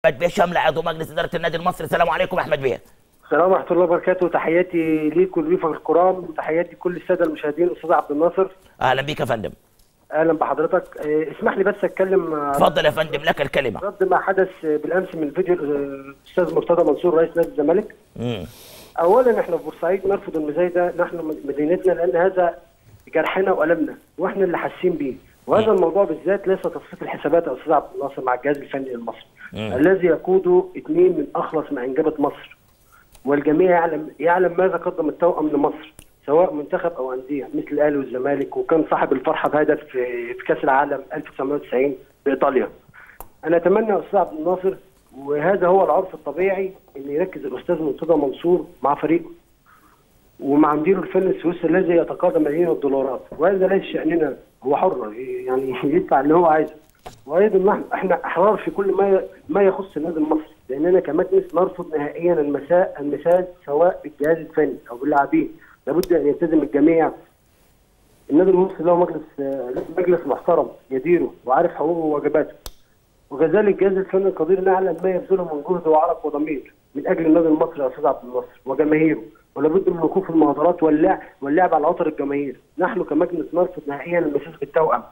احمد بيه شامله عضو مجلس اداره النادي المصري السلام عليكم احمد بيه السلام ورحمه الله وبركاته تحياتي ليكم ضيوفك الكرام وتحياتي لكل الساده المشاهدين استاذ عبد الناصر اهلا بيك يا فندم اهلا بحضرتك آه، اسمح لي بس اتكلم آه، اتفضل يا فندم لك الكلمه رد ما حدث آه، بالامس من فيديو آه، الاستاذ مرتضى منصور رئيس نادي الزمالك مم. اولا احنا في بورسعيد نرفض المزايده نحن مدينتنا لان هذا جرحنا والمنا واحنا اللي حاسين بيه وهذا الموضوع بالذات ليس تصفيق الحسابات يا استاذ عبد الناصر مع الجهاز الفني المصري مم. الذي يقوده اثنين من اخلص ما انجبت مصر والجميع يعلم يعلم ماذا قدم التوأم لمصر سواء منتخب او انديه مثل الاهلي والزمالك وكان صاحب الفرحه بهدف في في كاس العالم 1990 بايطاليا. انا اتمنى يا استاذ عبد الناصر وهذا هو العرف الطبيعي ان يركز الاستاذ مرتضى منصور مع فريقه ومع مديره الفني السويسري الذي يتقاضى ملايين الدولارات وهذا ليس شاننا هو حر يعني يدفع اللي هو عايزه وايضا نحن احنا احرار في كل ما ما يخص النادي المصري لاننا كمجلس نرفض نهائيا المساء المساس سواء بالجهاز الفني او باللاعبين لابد ان يلتزم الجميع النادي المصري له مجلس آه، مجلس محترم يديره وعارف حقوقه وواجباته وكذلك الجهاز الفني القدير نعلم ما يبذله من جهد وعرق وضمير من اجل النادي المصري يا استاذ عبد الناصر وجماهيره ولابد من الوقوف في المهاترات واللعب واللعب على عطر الجماهير نحن كمجلس نرفض نهائيا المساس بالتوأم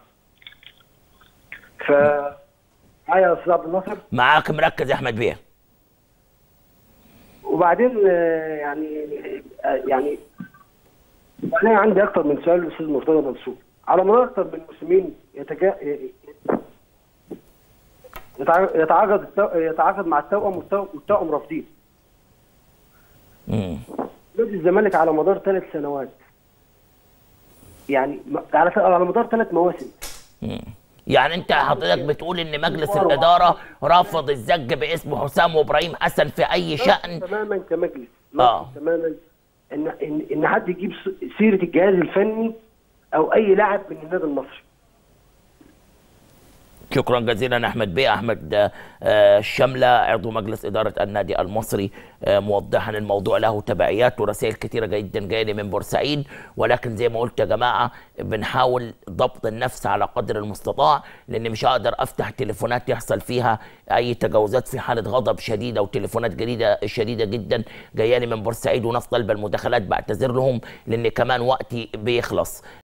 ف معايا يا استاذ عبد الناصر معاك مركز يا احمد بيه وبعدين آه، يعني آه، يعني انا عندي اكتر من سؤال للاستاذ مرتضى منصور على مدار اكتر من موسمين يتجا يتع- يتعاقد التو- يتعاقد مع التوأم والتوأم والتوأم رافضين مم. نادي الزمالك على مدار ثلاث سنوات يعني م- على على مدار ثلاث مواسم مم. يعني انت حضرتك بتقول ان مجلس الاداره رفض الزج باسم حسام وابراهيم حسن في اي شان تماما كمجلس آه. نرفض تماما ان ان ان حد يجيب س- سيره الجهاز الفني او اي لاعب من النادي المصري شكرا جزيلا احمد بيه احمد آه، الشمله عضو مجلس اداره النادي المصري آه، موضحا الموضوع له تبعيات ورسائل كثيره جدا جايه لي من بورسعيد ولكن زي ما قلت يا جماعه بنحاول ضبط النفس على قدر المستطاع لان مش هقدر افتح تليفونات يحصل فيها اي تجاوزات في حاله غضب شديده وتليفونات جديده شديده جدا جايه لي من بورسعيد وناس طالبه المداخلات بعتذر لهم لان كمان وقتي بيخلص